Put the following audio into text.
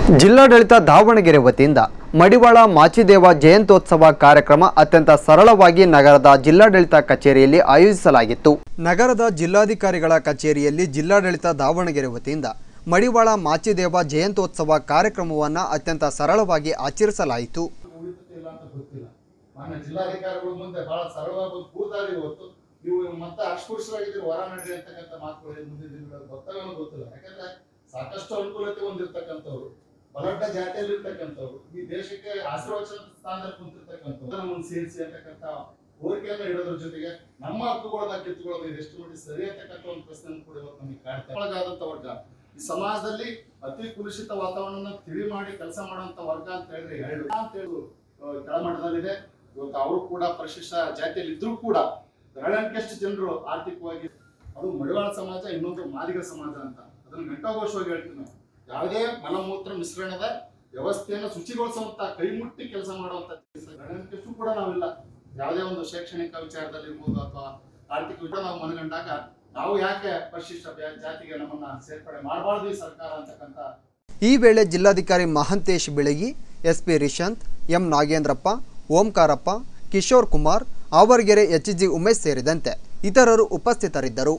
ಜಿಲ್ಲಾಡಳಿತ ದಾವಣಗೆರೆ ವತಿಯಿಂದ ಮಡಿವಾಳ ಮಾಚಿದೇವ ಜಯಂತ್ಯೋತ್ಸವ ಕಾರ್ಯಕ್ರಮ ಅತ್ಯಂತ ಸರಳವಾಗಿ ನಗರದ ಜಿಲ್ಲಾಡಳಿತ ಕಚೇರಿಯಲ್ಲಿ ಆಯೋಜಿಸಲಾಗಿತ್ತು ನಗರದ ಜಿಲ್ಲಾಧಿಕಾರಿಗಳ ಕಚೇರಿಯಲ್ಲಿ ಜಿಲ್ಲಾಡಳಿತ ದಾವಣಗೆರೆ ವತಿಯಿಂದ ಮಡಿವಾಳ ಮಾಚಿದೇವ ಜಯಂತ್ಯೋತ್ಸವ ಕಾರ್ಯಕ್ರಮವನ್ನು ಅತ್ಯಂತ ಸರಳವಾಗಿ ಆಚರಿಸಲಾಯಿತು ಉಳಿತದೆ ಇಲ್ಲ ಅಂತ ಗೊತ್ತಿಲ್ಲ ಮಾನ್ಯ ಜಿಲ್ಲಾಧಿಕಾರಿಗಳ ಮುಂದೆ ಬಹಳ ಸರಳವಾಗಿ ಒಂದು ಕೂತಾರಿ ಇವತ್ತು ನೀವು ಮತ್ತೆ ಅಸ್ಪೃಶ್ಯರಾಗಿದ್ದೀರಿ ಹೊರ ನಡ್ರಿ ಅಂತಕ್ಕಂಥ ಮಾತುಗಳು ಮುಂದಿನ ದಿನಗಳಲ್ಲಿ ಗೊತ್ತಾಗೋ ಗೊತ್ತಿಲ್ಲ ಯಾಕಂದ್ರೆ ಸಾಕಷ್ಟು ಅನುಕೂಲತೆ ಹೊಂದಿರತಕ್ಕಂಥವ್ರು ಬಲಡ್ಡ ಜಾತಿಯಲ್ಲಿ ಇರ್ತಕ್ಕಂಥವ್ರು ಈ ದೇಶಕ್ಕೆ ಆಶೀರ್ವಚನ ಸ್ಥಾನದಲ್ಲಿ ಕುಂತಿರ್ತಕ್ಕಂಥವ್ರು ನಮ್ಮನ್ನು ಸೇರಿಸಿ ಅಂತಕ್ಕಂಥ ಕೋರಿಕೆಯನ್ನ ಇಡೋದ್ರ ಜೊತೆಗೆ ನಮ್ಮ ಹಕ್ಕುಗಳನ್ನ ಕಿತ್ತುಕೊಳ್ಳೋದು ಇದು ಎಷ್ಟು ಮಟ್ಟಿಗೆ ಸರಿ ಅಂತಕ್ಕಂಥ ಒಂದು ಪ್ರಶ್ನೆ ಕೂಡ ಇವತ್ತು ನಮಗೆ ಕಾಡ್ತಾ ಒಳಗಾದಂತ ವರ್ಗ ಈ ಸಮಾಜದಲ್ಲಿ ಅತಿ ಕುಲುಷಿತ ವಾತಾವರಣ ತಿಳಿ ಮಾಡಿ ಕೆಲಸ ಮಾಡುವಂತ ವರ್ಗ ಅಂತ ಹೇಳಿದ್ರೆ ಎರಡು ಅಂತ ಹೇಳಿ ಆ, ಕೆಳಮಟ್ಟದಲ್ಲಿದೆ ಇವತ್ತು ಅವರು ಕೂಡ ಪರಿಶಿಷ್ಟ ಜಾತಿಯಲ್ಲಿ ಇದ್ರೂ ಕೂಡ ಬೆರಳಂಕೆಷ್ಟು ಜನರು ಆರ್ಥಿಕವಾಗಿ ಅದು ಮಡಿವಾಳ ಸಮಾಜ ಇನ್ನೊಂದು ಮಾದಿಗ ಸಮಾಜ ಅಂತ ಅದನ್ನು ಘಂಟಾಘೋಷವಾಗಿ ಹೇಳ್ತೀವಿ ನಾವು ಯಾವುದೇ ಮಲಮೂತ್ರ ಮಿಶ್ರಣದ ವ್ಯವಸ್ಥೆಯನ್ನು ಶುಚಿಗೊಳಿಸುವಂತ ಕೈ ಮುಟ್ಟಿ ಕೆಲಸ ಮಾಡುವಂತ ಬೆರಳಂಕೆಷ್ಟು ಕೂಡ ನಾವಿಲ್ಲ ಯಾವುದೇ ಒಂದು ಶೈಕ್ಷಣಿಕ ವಿಚಾರದಲ್ಲಿ ಇರ್ಬೋದು ಅಥವಾ ಆರ್ಥಿಕ ವಿಚಾರ ನಾವು ಮನಗಂಡಾಗ ನಾವು ಯಾಕೆ ಪರಿಶಿಷ್ಟ ಬ್ಯಾ- ಜಾತಿಗೆ ನಮ್ಮನ್ನ ಸೇರ್ಪಡೆ ಮಾಡಬಾರ್ದು ಈ ಸರ್ಕಾರ ಅಂತಕ್ಕಂಥ ಈ ವೇಳೆ ಜಿಲ್ಲಾಧಿಕಾರಿ Mahantesh Belagi SP Rishant M Nagendrappa Omkarappa Kishore Kumar Avaragere H G Umesh ಸೇರಿದಂತೆ ಇತರರು ಉಪಸ್ಥಿತರಿದ್ದರು